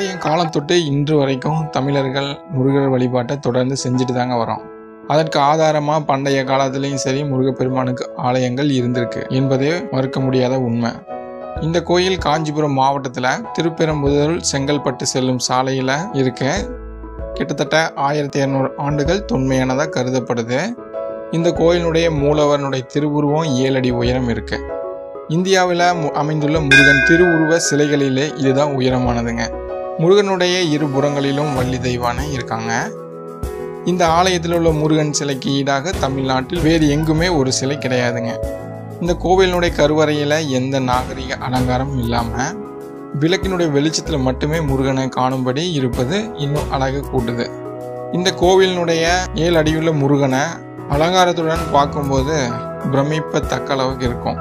பண்டைய காலம் தொட்டு இன்று வரைக்கும் தமிழர்கள் முருகர் வழிபாட்டை தொடர்ந்து செஞ்சுட்டு தாங்க வரோம் அதற்கு ஆதாரமாக பண்டைய காலத்துலேயும் சரி முருகப்பெருமானுக்கு ஆலயங்கள் இருந்திருக்கு என்பதே மறுக்க முடியாத உண்மை இந்த கோயில் காஞ்சிபுரம் மாவட்டத்தில் திருப்பெரும்புதூர் செங்கல்பட்டு செல்லும் சாலையில் இருக்கு கிட்டத்தட்ட ஆயிரத்தி இரநூறு ஆண்டுகள் தொன்மையானதாக கருதப்படுது இந்த கோயிலுடைய மூலவனுடைய திருவுருவம் ஏழு அடி உயரம் இருக்கு இந்தியாவில் மு- அமைந்துள்ள முருகன் திருவுருவ சிலைகளிலே இதுதான் உயரமானதுங்க முருகனுடைய இரு புறங்களிலும் வள்ளி தெய்வானை இருக்காங்க இந்த ஆலயத்தில் உள்ள முருகன் சிலைக்கு ஈடாக தமிழ்நாட்டில் வேறு எங்குமே ஒரு சிலை கிடையாதுங்க இந்த கோவிலினுடைய கருவறையில் எந்த நாகரிக அலங்காரமும் இல்லாமல் விளக்கினுடைய வெளிச்சத்தில் மட்டுமே முருகனை காணும்படி இருப்பது இன்னும் அழகு கூட்டுது இந்த கோவிலினுடைய ஏழு அடியுள்ள முருகனை அலங்காரத்துடன் பார்க்கும்போது பிரமிப்பத்தக்க அளவுக்கு இருக்கும்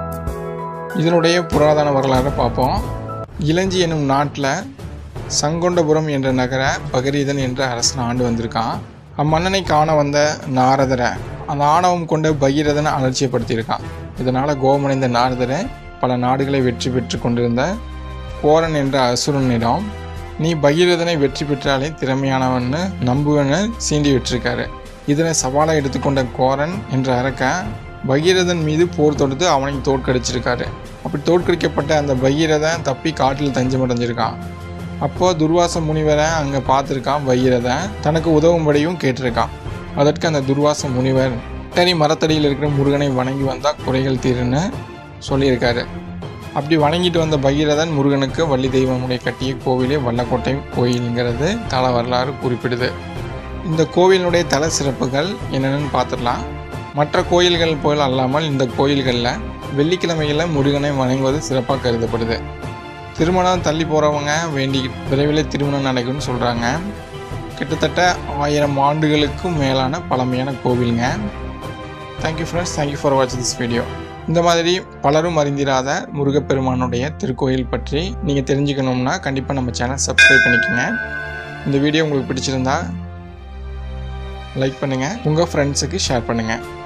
இதனுடைய புராதன வரலாறை பார்ப்போம் இளஞ்சி எனும் நாட்டில் சங்கொண்டபுரம் என்ற நகர பகரீதன் என்ற அரசன் ஆண்டு வந்திருக்கான் அம்மன்னனை காண வந்த நாரதரை அந்த ஆணவம் கொண்ட பகீரதனை அலட்சியப்படுத்தியிருக்கான் இதனால் கோமடைந்த நாரதரை பல நாடுகளை வெற்றி பெற்று கொண்டிருந்த கோரன் என்ற அசுரனிடம் நீ பகீரதனை வெற்றி பெற்றாலே திறமையானவன்னு நம்புவன்னு சீண்டி விட்டிருக்காரு இதனை சவாலாக எடுத்துக்கொண்ட கோரன் என்ற அரக்கன் பகீரதன் மீது போர் தொடுத்து அவனை தோற்கடிச்சிருக்காரு அப்படி தோற்கடிக்கப்பட்ட அந்த பகீரதன் தப்பி காட்டில் தஞ்சமடைஞ்சிருக்கான் அப்போ துர்வாச முனிவரை அங்கே பார்த்துருக்கான் பகீரதன் தனக்கு உதவும்படியும் கேட்டிருக்கான் அதற்கு அந்த துர்வாச முனிவர் தனி மரத்தடியில் இருக்கிற முருகனை வணங்கி வந்தால் குறைகள் தீருன்னு சொல்லியிருக்காரு அப்படி வணங்கிட்டு வந்த பகீரதன் முருகனுக்கு வள்ளி தெய்வமுடைய கட்டிய கோவிலே வல்லக்கோட்டை கோயிலுங்கிறது தல வரலாறு குறிப்பிடுது இந்த கோவிலினுடைய தல சிறப்புகள் என்னென்னு பார்த்துடலாம் மற்ற கோயில்கள் போல் அல்லாமல் இந்த கோயில்களில் வெள்ளிக்கிழமைகளில் முருகனை வணங்குவது சிறப்பாக கருதப்படுது திருமணம் தள்ளி போகிறவங்க வேண்டி விரைவில் திருமணம் நடக்கும்னு சொல்கிறாங்க கிட்டத்தட்ட ஆயிரம் ஆண்டுகளுக்கும் மேலான பழமையான கோவிலுங்க thank you friends thank you for watch this video இந்த மாதிரி பலரும் அறிந்திராத முருகப்பெருமானுடைய திருக்கோயில் பற்றி நீங்கள் தெரிஞ்சுக்கணும்னா கண்டிப்பாக நம்ம சேனல் சப்ஸ்கிரைப் பண்ணிக்கோங்க இந்த வீடியோ உங்களுக்கு பிடிச்சிருந்தா லைக் பண்ணுங்கள் உங்கள் ஃப்ரெண்ட்ஸுக்கு ஷேர் பண்ணுங்கள்